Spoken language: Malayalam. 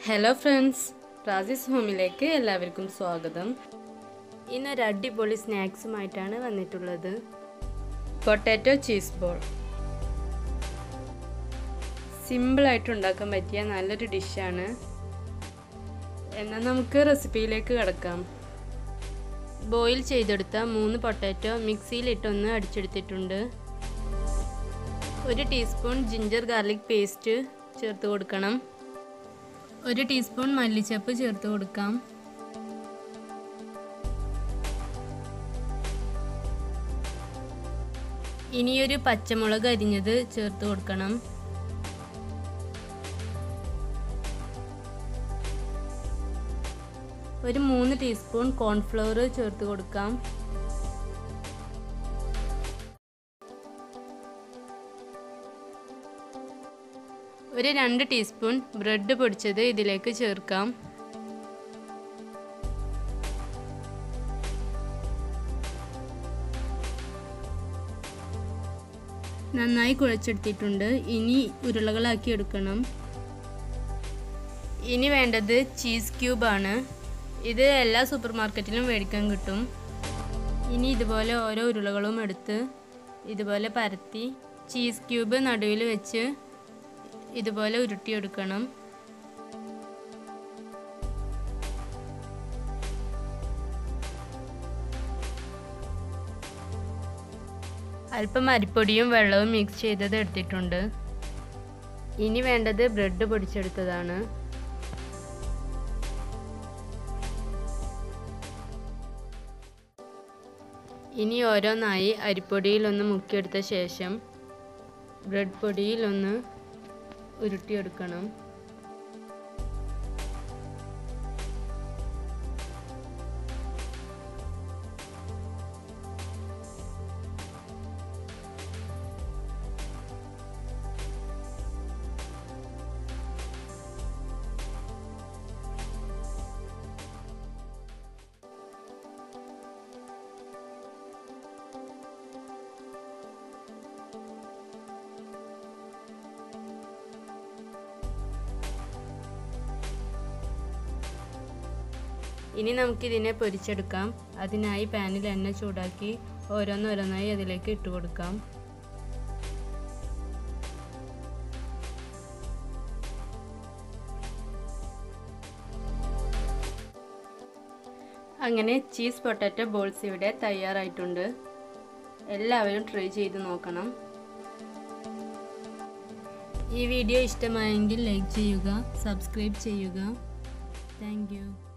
ഹലോ ഫ്രണ്ട്സ് റാസിസ് ഹോമിലേക്ക് എല്ലാവർക്കും സ്വാഗതം ഇന്നൊരു അടിപൊളി സ്നാക്സുമായിട്ടാണ് വന്നിട്ടുള്ളത് പൊട്ടാറ്റോ ചീസ് ബോൾ സിമ്പിളായിട്ട് ഉണ്ടാക്കാൻ പറ്റിയ നല്ലൊരു ഡിഷാണ് എന്നാൽ നമുക്ക് റെസിപ്പിയിലേക്ക് കിടക്കാം ബോയിൽ ചെയ്തെടുത്ത മൂന്ന് പൊട്ടാറ്റോ മിക്സിയിലിട്ടൊന്ന് അടിച്ചെടുത്തിട്ടുണ്ട് ഒരു ടീസ്പൂൺ ജിഞ്ചർ ഗാർലിക് പേസ്റ്റ് ചേർത്ത് കൊടുക്കണം ഒരു ടീസ്പൂൺ മല്ലിച്ചപ്പ് ചേർത്ത് കൊടുക്കാം ഇനിയൊരു പച്ചമുളക് അരിഞ്ഞത് ചേർത്ത് കൊടുക്കണം ഒരു മൂന്ന് ടീസ്പൂൺ കോൺഫ്ലവർ ചേർത്ത് കൊടുക്കാം ഒരു രണ്ട് ടീസ്പൂൺ ബ്രെഡ് പൊടിച്ചത് ഇതിലേക്ക് ചേർക്കാം നന്നായി കുഴച്ചെടുത്തിട്ടുണ്ട് ഇനി ഉരുളകളാക്കി എടുക്കണം ഇനി വേണ്ടത് ചീസ് ക്യൂബാണ് ഇത് എല്ലാ സൂപ്പർ മാർക്കറ്റിലും മേടിക്കാൻ കിട്ടും ഇനി ഇതുപോലെ ഓരോ ഉരുളകളും എടുത്ത് ഇതുപോലെ പരത്തി ചീസ് ക്യൂബ് നടുവിൽ വെച്ച് ഇതുപോലെ ഉരുട്ടിയെടുക്കണം അല്പം അരിപ്പൊടിയും വെള്ളവും മിക്സ് ചെയ്തത് എടുത്തിട്ടുണ്ട് ഇനി വേണ്ടത് ബ്രെഡ് പൊടിച്ചെടുത്തതാണ് ഇനി ഓരോന്നായി അരിപ്പൊടിയിൽ ഒന്ന് മുക്കിയെടുത്ത ശേഷം ബ്രെഡ് പൊടിയിൽ ഒന്ന് ഉരുട്ടിയെടുക്കണം ഇനി നമുക്കിതിനെ പൊരിച്ചെടുക്കാം അതിനായി പാനിൽ എണ്ണ ചൂടാക്കി ഓരോന്നോരോന്നായി അതിലേക്ക് ഇട്ട് കൊടുക്കാം അങ്ങനെ ചീസ് പൊട്ടാറ്റോ ബോൾസ് ഇവിടെ തയ്യാറായിട്ടുണ്ട് എല്ലാവരും ട്രൈ ചെയ്ത് നോക്കണം ഈ വീഡിയോ ഇഷ്ടമായെങ്കിൽ ലൈക്ക് ചെയ്യുക സബ്സ്ക്രൈബ് ചെയ്യുക താങ്ക്